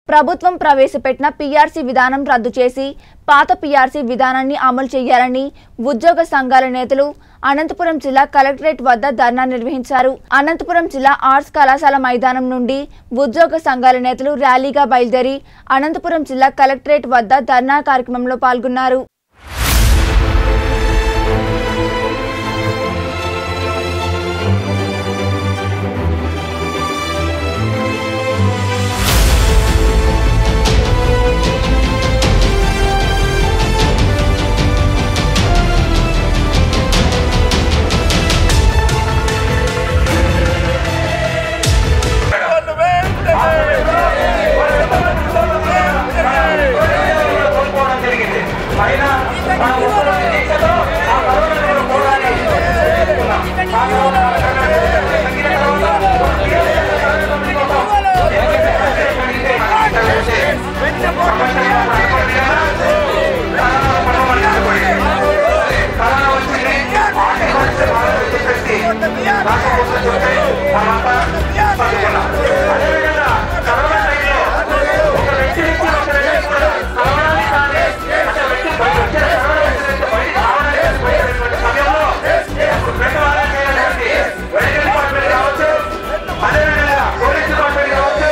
ప్రభుత్వం ప్రవేశపెట్టిన పీఆర్సీ విధానం రద్దు చేసి పాత పీఆర్సీ విధానాన్ని అమలు చేయాలని ఉద్యోగ సంఘాల నేతలు అనంతపురం జిల్లా కలెక్టరేట్ వద్ద ధర్నా నిర్వహించారు అనంతపురం జిల్లా ఆర్ట్స్ కళాశాల మైదానం నుండి ఉద్యోగ సంఘాల నేతలు ర్యాలీగా బయలుదేరి అనంతపురం జిల్లా కలెక్టరేట్ వద్ద ధర్నా కార్యక్రమంలో పాల్గొన్నారు కోల్పోవడం జరిగింది అయినా మన ఉత్తర దీక్షతో ఆ కరోనాను పోరాడి చేసుకున్నాం. ఆ కరోనా తగ్గిన తర్వాత ప్రపంచ కరోనా వచ్చింది ఆర్థిక పరిస్థితి బాగాలేదు చెప్పేసి రాకపోతే చూస్తే తర్వాత చదువుకున్నాం అదేవిధంగా కరోనా టైంలో ఒక వ్యక్తి నుంచి ఒక వ్యక్తి కూడా కరోనాని తానే ఒక వ్యక్తి బయట వచ్చే కరోనా వ్యక్తి నుంచి బయట రావడానికి పోయేటువంటి సమయంలో పెద్దవాళ్ళ చేయాలంటే మెడికల్ డిపార్ట్మెంట్ కావచ్చు అదేవిధంగా పోలీస్ డిపార్ట్మెంట్ కావచ్చు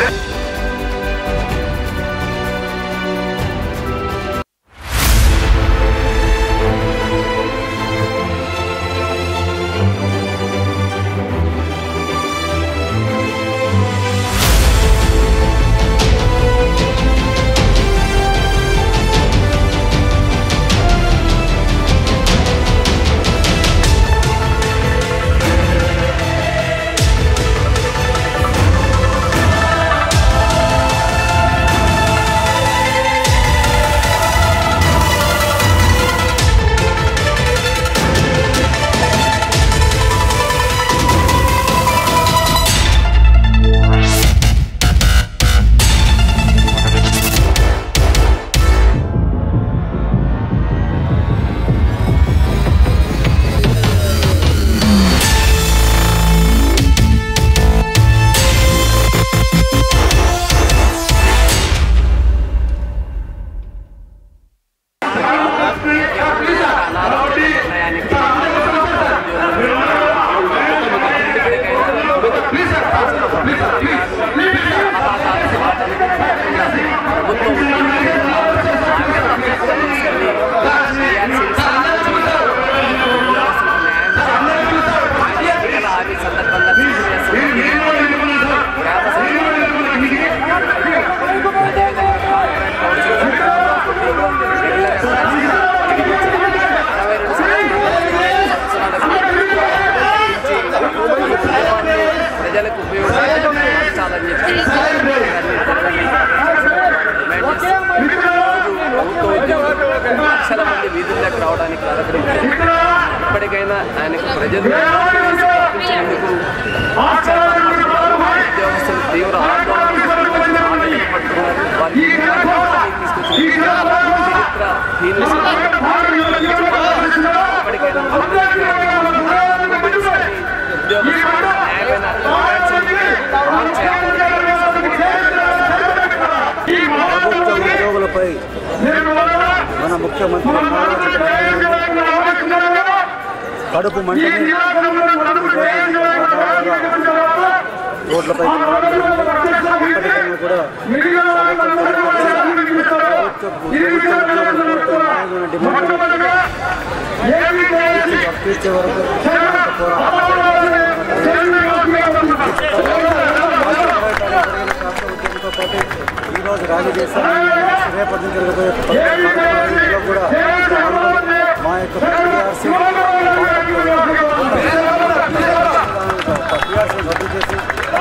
ప్రజలకు ఉపయోగించాలని చెప్పి డిమాండ్ చేస్తూ ప్రభుత్వ ఉద్యోగులు లక్షల మంది వీధుల్లోకి రావడానికి కారణం ఇప్పటికైనా ఆయనకు ప్రజలు కల్పించేందుకు ఉద్యోగస్తులు తీవ్ర ఆందోళన ఆవేదన పడుతున్నారు వారికి తీసుకొచ్చిన చరిత్ర హీన ఇప్పటికైనా ఉద్యోగస్తులు న్యాయమైన అమలు చేయాలని ప్రభుత్వ ఉద్యోగులపై మన ముఖ్యమంత్రి నారా చంద్రబాబు నాయుడు కడుపు మంటని రోడ్లపై ఇప్పటికైనా కూడా ప్రభుత్వ ప్రభుత్వ ఉద్యోగుల డిమాండ్ తీర్చే వరకు ఉద్యమంతో పాటు ఈరోజు ర్యాలీ చేస్తాం రేపటి నుంచి జరగబోయే కార్యక్రమాల్లో కూడా మా యొక్క PRC PRC రద్దు చేసి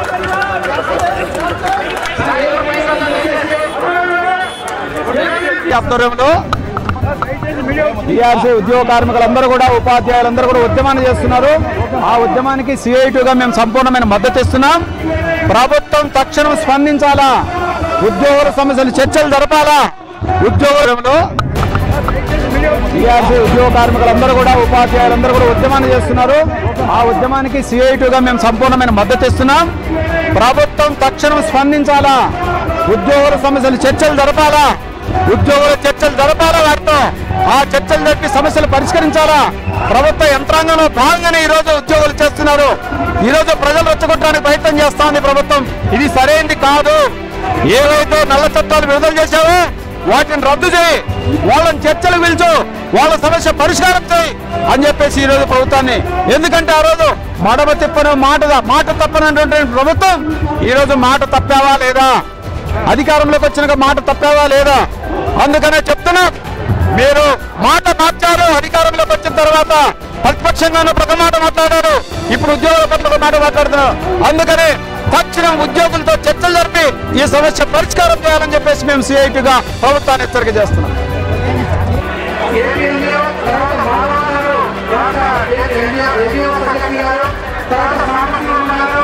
ఆధ్వర్యంలో టీఆర్సీ ఉద్యోగ కార్మికులందరూ కూడా ఉపాధ్యాయులందరూ కూడా ఉద్యమాన్ని చేస్తున్నారు ఆ ఉద్యమానికి సిఐటిగా మేము సంపూర్ణమైన మద్దతు ఇస్తున్నాం ప్రభుత్వం తక్షణం స్పందించాలా ఉద్యోగుల సమస్యలు చర్చలు జరపాలా ఉద్యోగంలో టీఆర్సీ ఉద్యోగ కార్మికులందరూ కూడా ఉపాధ్యాయులందరూ కూడా ఉద్యమాన్ని చేస్తున్నారు ఆ ఉద్యమానికి సిఐటిగా మేము సంపూర్ణమైన మద్దతు ఇస్తున్నాం ప్రభుత్వం తక్షణం స్పందించాలా ఉద్యోగుల సమస్యలు చర్చలు జరపాలా ఉద్యోగుల చర్చలు జరపాలా వాటితో ఆ చర్చలు జరిపి సమస్యలు పరిష్కరించాలా ప్రభుత్వ యంత్రాంగంలో భాగంగానే ఈ రోజు ఉద్యోగులు చేస్తున్నారు ఈ రోజు ప్రజలు రెచ్చగొట్టడానికి ప్రయత్నం చేస్తా ఉంది ప్రభుత్వం ఇది సరైనది కాదు ఏవైతే నల్ల చట్టాలు విడుదల చేశావో వాటిని రద్దు చేయి వాళ్ళని చర్చలు పిలుచు వాళ్ళ సమస్య పరిష్కారం చేయి అని చెప్పేసి ఈ రోజు ప్రభుత్వాన్ని ఎందుకంటే ఆ రోజు మడమ తిప్పను మాట మాట తప్పనటువంటి ప్రభుత్వం ఈ రోజు మాట తప్పావా లేదా అధికారంలోకి వచ్చినాక మాట తప్పావా లేదా అందుకనే చెప్తున్నా మీరు మాట మార్చారు అధికారంలోకి వచ్చిన తర్వాత ప్రతిపక్షంగానూ ఒక మాట మాట్లాడారు ఇప్పుడు ఉద్యోగుల పట్ల ఒక మాట మాట్లాడుతున్నారు అందుకనే తక్షణం ఉద్యోగులతో చర్చలు జరిపి ఈ సమస్య పరిష్కారం చేయాలని చెప్పేసి మేము సిఐటిగా ప్రభుత్వాన్ని హెచ్చరిక చేస్తున్నాం ఏపీఎంలో తర్వాత మాధవరావు గారు తర్వాత ఏపీఎం సెక్రటరీ గారు తర్వాత మామూలు ఉన్నారు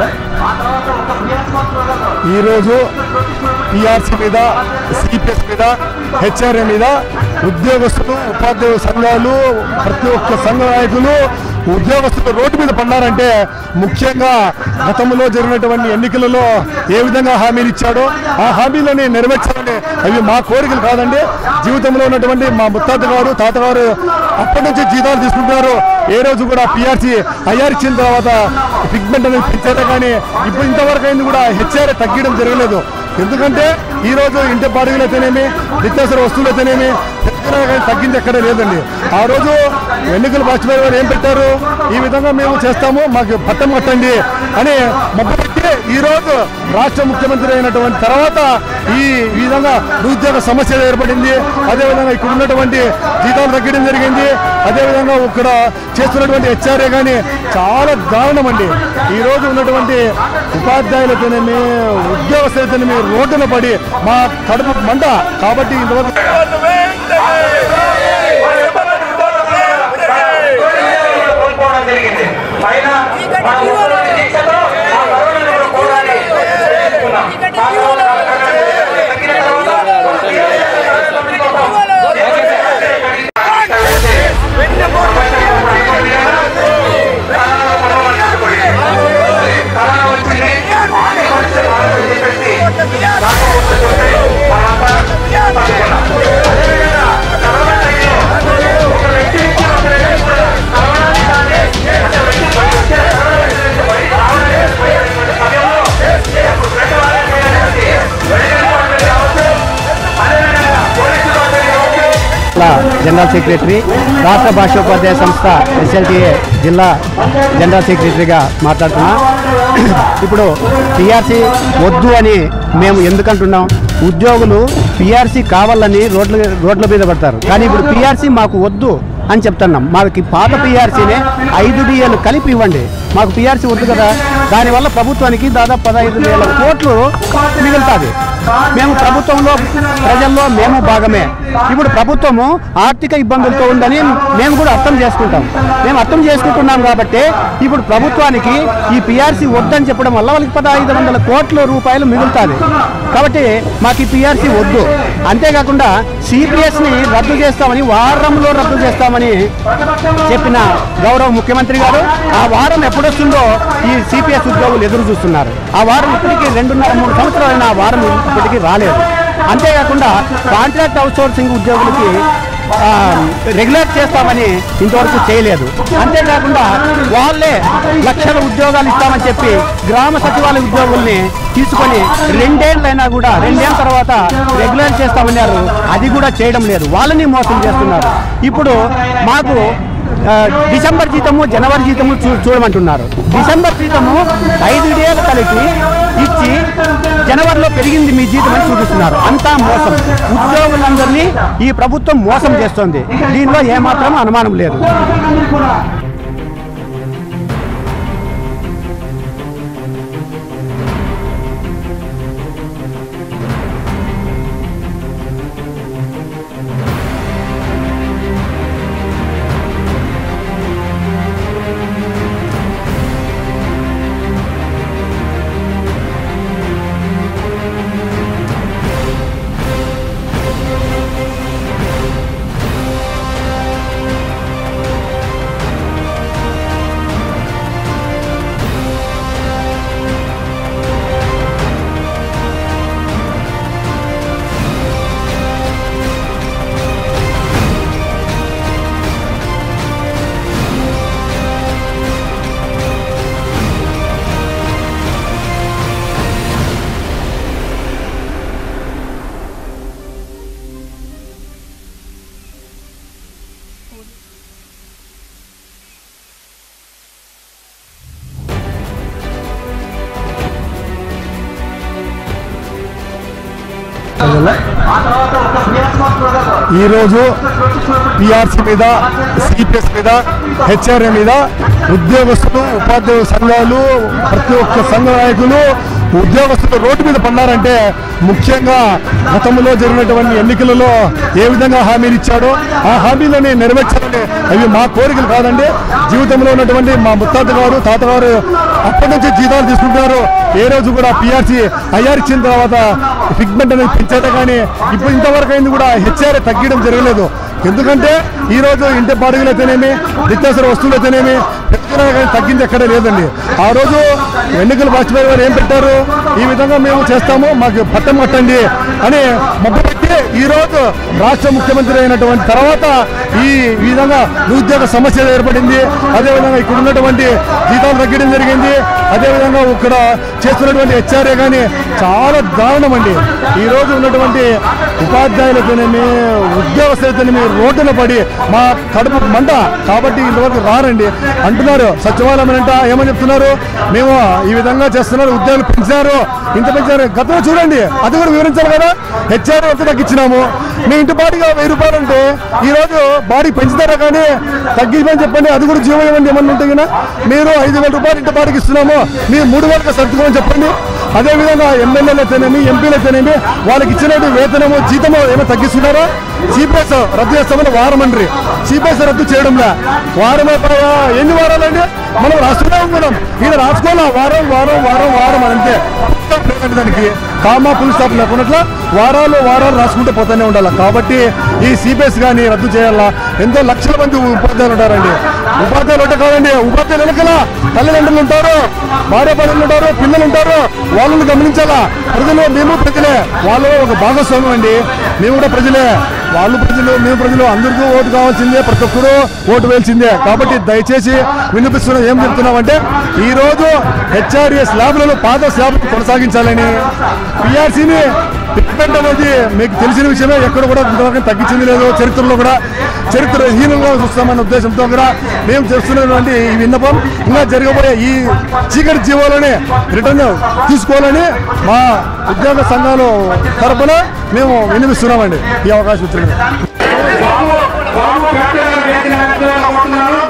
ఈరోజు టీఆర్సీ మీద సిపిఎస్ మీద హెచ్ఆర్ఏ మీద ఉద్యోగస్తులు ఉపాధ్యాయ సంఘాలు ప్రతి ఒక్క సంఘ నాయకులు ఉద్యోగస్తులు రోడ్డు మీద పడ్డారంటే ముఖ్యంగా గతంలో జరిగినటువంటి ఎన్నికలలో ఏ విధంగా హామీలు ఇచ్చాడో ఆ హామీలని నెరవేర్చాలని అవి మా కోరికలు కాదండి జీవితంలో ఉన్నటువంటి మా ముత్తాత గారు తాతగారు అప్పటి నుంచి జీతాలు తీసుకుంటున్నారు ఏ రోజు కూడా పిఆర్సీ ఐఆర్ ఇచ్చిన తర్వాత పిగ్మెంట్ అనేది పెంచారే కానీ ఇప్పుడు ఇంతవరకు అయింది కూడా హెచ్ఆర్ తగ్గడం జరగలేదు ఎందుకంటే ఈ రోజు ఇంటి బాడుగులు అయితేనేమి నిత్యావసర వస్తువులు అయితేనేమి పెంచినా కానీ తగ్గింది ఎక్కడ లేదండి ఆ రోజు ఎన్నికలు వాజ్పేయి గారు ఏం పెట్టారు ఈ విధంగా మేము చేస్తాము మాకు పట్టం కట్టండి అని మొబ్బు పెట్టి ఈ రోజు రాష్ట్ర ముఖ్యమంత్రి అయినటువంటి తర్వాత ఈ ఈ విధంగా నిరుద్యోగ సమస్య ఏర్పడింది అదేవిధంగా ఇక్కడ ఉన్నటువంటి జీతాలు తగ్గడం జరిగింది అదేవిధంగా ఇక్కడ చేస్తున్నటువంటి హెచ్ఆర్ఏ కానీ చాలా దారుణం అండి ఈ రోజు ఉన్నటువంటి ఉపాధ్యాయులతోనేమి ఉద్యోగస్తులతోనేమి రోడ్డున పడి మా కడుపు మంట కాబట్టి ఇంతవరకు కోల్పోవడం జరిగింది పైన మన ముగ్గురు దీక్షతో ఆ కరోనాను కూడా పోరాడి చేసుకున్నాం. కాకపోతే తగ్గిన తర్వాత కరోనా వచ్చింది ఆర్థిక పరిస్థితులు బాగాలేదని చెప్పేసి కాకపోతే చూస్తే మనంతా తట్టుకున్నాం. అదేవిధంగా కరోనా టైంలో ఒక వ్యక్తి నుంచి ఒక వ్యక్తి కూడా కరోనా నిజాన్ని అసలు వ్యక్తి బయట వచ్చే కరోనా వ్యక్తి బయట రావాలని పోయేటువంటి సమయంలో అప్పుడు రెండు వారాలు పోయాలని మెడికల్ డిపార్ట్మెంట్ కావచ్చు అదేవిధంగా పోలీసు డిపార్ట్మెంట్ కావచ్చు జిల్లా జనరల్ సెక్రటరీ రాష్ట్ర భాషోపాధ్యాయ సంస్థ ఎస్ఎల్టీఏ జిల్లా జనరల్ సెక్రటరీగా మాట్లాడుతున్నా ఇప్పుడు పిఆర్సీ వద్దు అని మేము ఎందుకంటున్నాం ఉద్యోగులు పిఆర్సీ కావాలని రోడ్ల రోడ్ల మీద పడతారు కానీ ఇప్పుడు పిఆర్సీ మాకు వద్దు అని చెప్తున్నాం మాకు పాత పిఆర్సీనే ఐదు డిఏలు కలిపి ఇవ్వండి మాకు పిఆర్సీ వద్దు కదా దానివల్ల ప్రభుత్వానికి దాదాపు పదహైదు వేల కోట్లు మిగులుతుంది మేము ప్రభుత్వంలో ప్రజల్లో మేము భాగమే ఇప్పుడు ప్రభుత్వము ఆర్థిక ఇబ్బందులతో ఉందని మేము కూడా అర్థం చేసుకుంటాం మేము అర్థం చేసుకుంటున్నాం కాబట్టి ఇప్పుడు ప్రభుత్వానికి ఈ పిఆర్సీ వద్దని చెప్పడం వల్ల వాళ్ళకి పదహైదు వందల కోట్ల రూపాయలు మిగులుతుంది కాబట్టి మాకు ఈ పిఆర్సీ వద్దు అంతేకాకుండా సిపిఎస్ని రద్దు చేస్తామని వారంలో రద్దు చేస్తామని చెప్పిన గౌరవ ముఖ్యమంత్రి గారు ఆ వారం ఎప్పుడొస్తుందో ఈ సిపిఎస్ ఉద్యోగులు ఎదురు చూస్తున్నారు ఆ వారం ఇప్పటికీ రెండున్నర మూడు సంవత్సరాలైన ఆ వారం ఇప్పటికీ రాలేదు అంతేకాకుండా కాంట్రాక్ట్ అవుట్సోర్సింగ్ ఉద్యోగులకి ఆ, రెగ్యులేట్ చేస్తామని ఇంతవరకు చేయలేదు అంతేకాకుండా వాళ్ళే లక్షల ఉద్యోగాలు ఇస్తామని చెప్పి గ్రామ సచివాలయ ఉద్యోగుల్ని తీసుకొని రెండేళ్ళైనా కూడా రెండేళ్ళ తర్వాత రెగ్యులేట్ చేస్తామన్నారు అది కూడా చేయడం లేదు వాళ్ళని మోసం చేస్తున్నారు ఇప్పుడు మాకు ఆ, డిసెంబర్ జీతము జనవరి జీతము చూ చూడమంటున్నారు డిసెంబర్ జీతము ఐదు డేలు కలిపి ఇచ్చి జనవరిలో పెరిగింది మీ జీతం అని చూపిస్తున్నారు అంతా మోసం ఉద్యోగులందరినీ ఈ ప్రభుత్వం మోసం చేస్తోంది దీనిలో ఏమాత్రం అనుమానం లేదు ఈరోజు పిఆర్సీ మీద సిపిఎస్ మీద హెచ్ఆర్ఏ మీద ఉద్యోగస్తులు ఉపాధ్యాయ సంఘాలు ప్రతి ఒక్క సంఘ నాయకులు ఉద్యోగస్తులు రోడ్డు మీద పన్నారంటే ముఖ్యంగా గతంలో జరిగినటువంటి ఎన్నికలలో ఏ విధంగా హామీలు ఇచ్చాడో ఆ హామీలని నెరవేర్చాలని అవి మా కోరికలు కాదండి జీవితంలో ఉన్నటువంటి మా ముత్తాత గారు తాతగారు అప్పటి నుంచి జీతాలు తీసుకుంటున్నారు ఏ రోజు కూడా పిఆర్సీ ఐఆర్ ఇచ్చిన తర్వాత పిగ్మెంట్ అనేది పెంచారు కానీ ఇప్పుడు ఇంతవరకు అయింది కూడా హెచ్ఆర్ తగ్గడం జరగలేదు ఎందుకంటే ఈ రోజు ఇంటి బాడుగులు అయితేనేమి నిత్యావసర వస్తువులు అయితేనేమి పెట్టుకున్నా కానీ తగ్గింది ఎక్కడే లేదండి ఆ రోజు ఎన్నికల వాజ్పేయి గారు ఏం పెట్టారు ఈ విధంగా మేము చేస్తాము మాకు పట్టం కట్టండి అని మొబ్బు పెట్టి ఈ రోజు రాష్ట్ర ముఖ్యమంత్రి అయినటువంటి తర్వాత ఈ ఈ విధంగా నిరుద్యోగ సమస్య ఏర్పడింది అదేవిధంగా ఇక్కడ ఉన్నటువంటి జీతాలు తగ్గడం జరిగింది అదేవిధంగా ఇక్కడ చేస్తున్నటువంటి హెచ్ఆర్ఏ కానీ చాలా దారుణం అండి ఈ రోజు ఉన్నటువంటి ఉపాధ్యాయులతోనేమి ఉద్యోగస్తులతోనేమి రోడ్డున పడి మా కడుపు మంట కాబట్టి ఇంతవరకు రారండి అంటున్నారు సచివాలయం అంట ఏమని చెప్తున్నారు మేము ఈ విధంగా చేస్తున్నారు ఉద్యోగులు పెంచారు ఇంత పెంచారు గతంలో చూడండి అది కూడా వివరించాలి కదా హెచ్ఆర్ ఎంత తగ్గించినాము మీ ఇంటి బాడీగా వెయ్యి రూపాయలు అంటే ఈ రోజు బాడీ పెంచుతారా కానీ తగ్గించమని చెప్పండి అది కూడా జీవో ఇవ్వండి ఏమన్నా ఉంటే కదా మీరు ఐదు వేల రూపాయలు ఇంటి బాడీకి ఇస్తున్నాము మీరు మూడు వేలకు సర్దుకోమని చెప్పండి అదేవిధంగా ఎమ్మెల్యేలు అయితేనేమి ఎంపీలు అయితేనేమి వాళ్ళకి ఇచ్చినట్టు వేతనము జీతము ఏమో తగ్గిస్తున్నారా సిపిఎస్ రద్దు చేస్తామని వారం అండ్రి సిపిఎస్ రద్దు చేయడంలా వారం అయిపోయా ఎన్ని వారాలండి మనం రాస్తూనే ఉన్నాం ఈయన రాసుకోవాలా వారం వారం వారం వారం అని అంతే స్టాప్ లేదండి దానికి కామా ఫుల్ స్టాప్ లేకున్నట్ల వారాలు వారాలు రాసుకుంటూ పోతూనే ఉండాలి కాబట్టి ఈ సిపిఎస్ కానీ రద్దు చేయాలా ఎంతో లక్షల మంది ఉపాధ్యాయులు ఉంటారండి ఉపాధ్యాయులు ఉంటే కాదండి ఉపాధ్యాయులు వెనకాల తల్లిదండ్రులు ఉంటారు భార్య భర్తలు ఉంటారు పిల్లలు ఉంటారు వాళ్ళని గమనించాలా ప్రజలు మేము ప్రజలే వాళ్ళు ఒక భాగస్వామ్యం అండి మేము కూడా ప్రజలే వాళ్ళు ప్రజలు మేము ప్రజలు అందరికీ ఓటు కావాల్సిందే ప్రతి ఒక్కరూ ఓటు వేయాల్సిందే కాబట్టి దయచేసి వినిపిస్తున్న ఏం చెప్తున్నామంటే ఈ రోజు హెచ్ఆర్ఏ స్లాబ్లను పాత స్లాబ్ కొనసాగించాలని పిఆర్సీని పిక్మెంట్ అనేది మీకు తెలిసిన విషయమే ఎక్కడ కూడా ఇంతవరకు తగ్గించింది లేదు చరిత్రలో కూడా చరిత్ర హీనంగా చూస్తామన్న ఉద్దేశంతో కూడా మేము చేస్తున్నటువంటి ఈ విన్నపం ఇంకా జరగబోయే ఈ చీకటి జీవోలని రిటర్న్ తీసుకోవాలని మా ఉద్యోగ సంఘాలు తరపున మేము వినిపిస్తున్నామండి ఈ అవకాశం ఇచ్చినందుకు బాబు బాబు ఫ్యాక్టరీ చేసిన ఉంటున్నాను